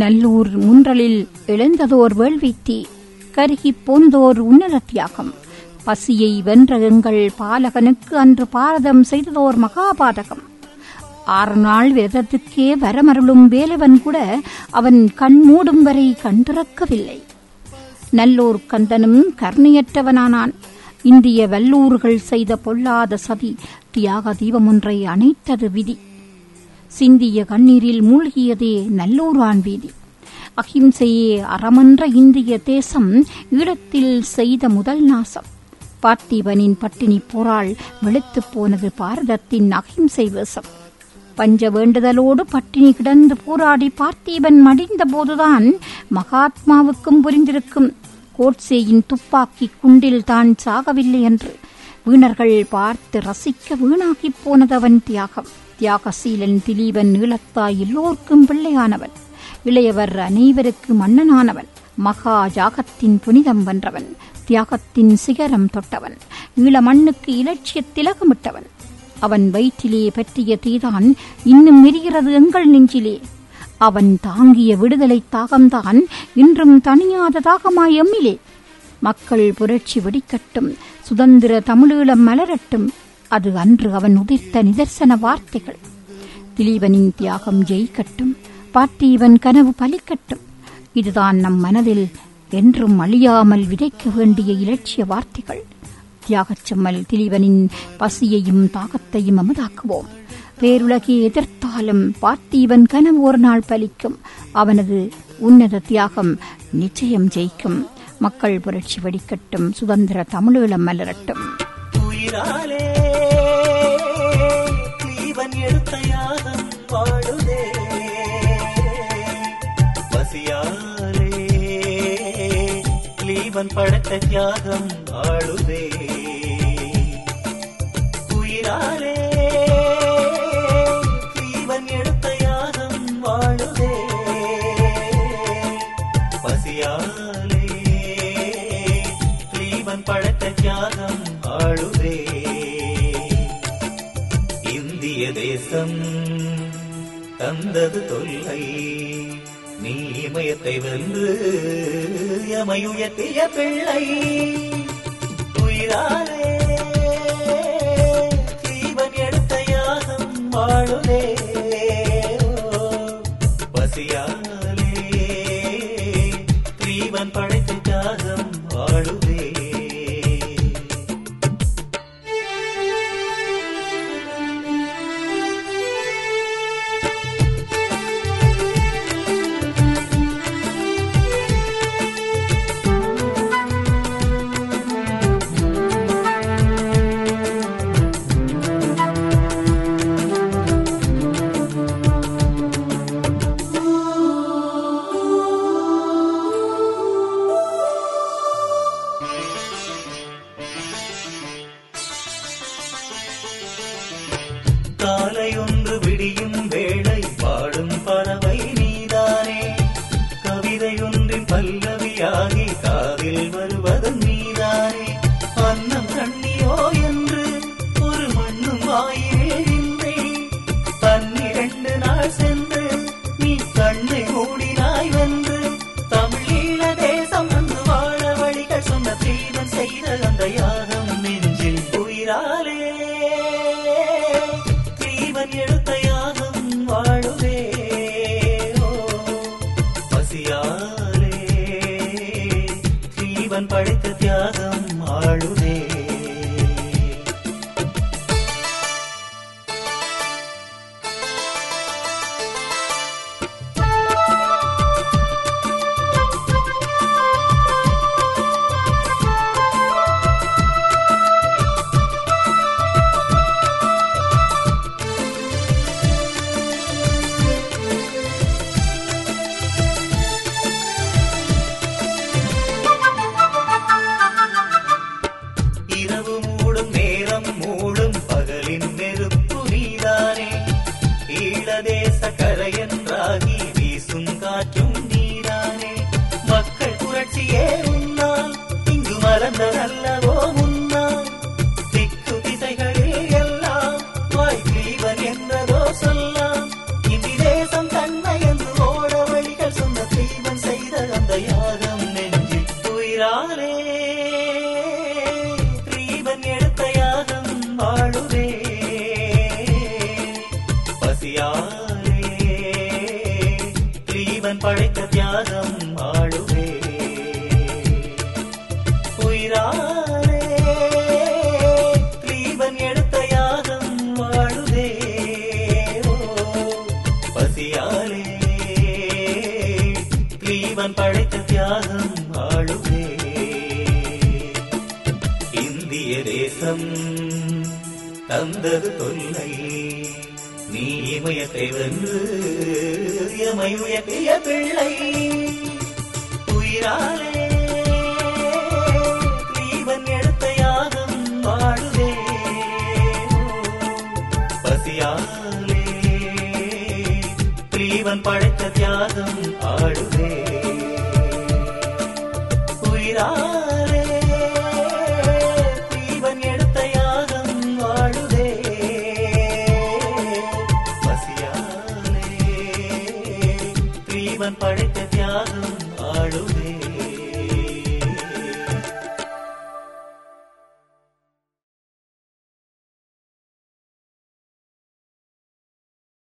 நல்லூர் முன்றலில் எழுந்ததோர் வேள்வித்தீ கருகிப் போனதோர் உன்னத தியாகம் பசியை வென்ற எங்கள் பாலகனுக்கு அன்று பாரதம் செய்ததோர் மகாபாதகம் ஆறு நாள் விரதத்துக்கே வரமருளும் வேலவன் கூட அவன் கண் மூடும் வரை கண் திறக்கவில்லை நல்லூர் கந்தனும் கருணையற்றவனானான் இந்திய வல்லூர்கள் செய்த பொல்லாத சதி தியாக தீபமொன்றை அணைத்தது விதி சிந்திய கண்ணீரில் மூழ்கியதே நல்லூரான் வீதி அகிம்சையே அறமன்ற இந்திய தேசம் ஈழத்தில் செய்த முதல் நாசம் பார்த்திபனின் பட்டினி போரால் வெளுத்துப் போனது பாரதத்தின் அகிம்சை வேஷம் பஞ்ச வேண்டுதலோடு பட்டினி கிடந்து போராடி பார்த்திபன் மடிந்த போதுதான் மகாத்மாவுக்கும் புரிந்திருக்கும் கோட்சேயின் துப்பாக்கி குண்டில் தான் சாகவில்லை என்று வீணர்கள் பார்த்து ரசிக்க வீணாகிப் போனதவன் தியாகம் தியாகசீலன் திலீபன் ஈழத்தாய் எல்லோர்க்கும் பிள்ளையானவன் இளையவர் அனைவருக்கு மன்னனானவன் மகா ஜாகத்தின் புனிதம் வென்றவன் தியாகத்தின் சிகரம் தொட்டவன் ஈழ மண்ணுக்கு இலட்சிய திலகமிட்டவன் அவன் வயிற்றிலே பற்றிய தீதான் இன்னும் எரிகிறது எங்கள் நெஞ்சிலே அவன் தாங்கிய விடுதலை தாகம்தான் இன்றும் தனியாத தாகமாய் எம்மிலே மக்கள் புரட்சி வெடிக்கட்டும் சுதந்திர தமிழீழம் மலரட்டும் அது அன்று அவன் உதிர்த்த நிதர்சன வார்த்தைகள் திலீபனின் தியாகம் ஜெயிக்கட்டும் பார்த்தீவன் கனவு பலிக்கட்டும் இதுதான் நம் மனதில் என்றும் அழியாமல் விதைக்க வேண்டிய இலட்சிய வார்த்தைகள் தியாகச் செம்மல் திலீபனின் பசியையும் தாகத்தையும் அமுதாக்குவோம் பேருலகை எதிர்த்தாலும் பார்த்தீவன் கனவு ஒரு நாள் பலிக்கும் அவனது உன்னத தியாகம் நிச்சயம் ஜெயிக்கும் மக்கள் புரட்சி வெடிக்கட்டும் சுதந்திர தமிழீழம் மலரட்டும் உயிராலே கிளீவன் எடுத்த யாகம் வாழுதே பசியாலே கிளீவன் படைத்த தியாகம் ஆளுதே உயிராலே கிளீவன் எடுத்த யாகம் வாழுதே பசியாலே கிளீவன் படைத்த தியாகம் ஆளுதே இந்திய தேசம் தந்தது தொல்லை நீ இமயத்தை வென்று எமையுயர்த்திய பிள்ளை உயிராலே ஜீவன் எடுத்த யாகம் வாழுதே பசியாலே ஜீவன் படைத்த தியாகம் வாழுதே காலையொன்று விடியும் வேளை பாடும் பறவை நீதானே கவிதையொன்றின் பல்லவியாகி காதில் வருவது நீதானே அன்னம் கண்ணியோ என்று ஒரு மண்ணும் வாயிலே இன்றி பன்னிரண்டு நாள் சென்று நீ கண்ணை மூடினாய் வென்று தமிழீழ தேசம் வந்து வாழ வழிகள் சொன்ன தீவன் செய்த அந்த யாகம் நெஞ்சில் உயிராலே தீவன் எடுத்த யாகம் வாழுதே ஓ, பசியாலே தீவன் படைத்த தியாகம் ஆளுதே யாகம் நெஞ்சில் உயிராலே தீபன் எடுத்த யாகம் வாழுதே பசியாலே தீபன் படைத்த தியாகம் ஆளுவே உயிராலே தீபன் எடுத்த யாகம் வாழுதே ஓ, பசியாலே தீபன் படைத்த தியாகம் ஆளுவே இந்திய தேசம் தந்தது தொல்லை நீ இமயத்தை வென்று எமை உயர்த்திய பிள்ளை உயிராலே தீபன் எடுத்த யாகம் வாழுதே பசியாலே தீபன் படைத்த தியாகம் ஆடுதே உயிராலே தீபன் எடுத்த யாகம் வாழுதே பசியாலே தீபன் படைத்த தியாகம் ஆளுதே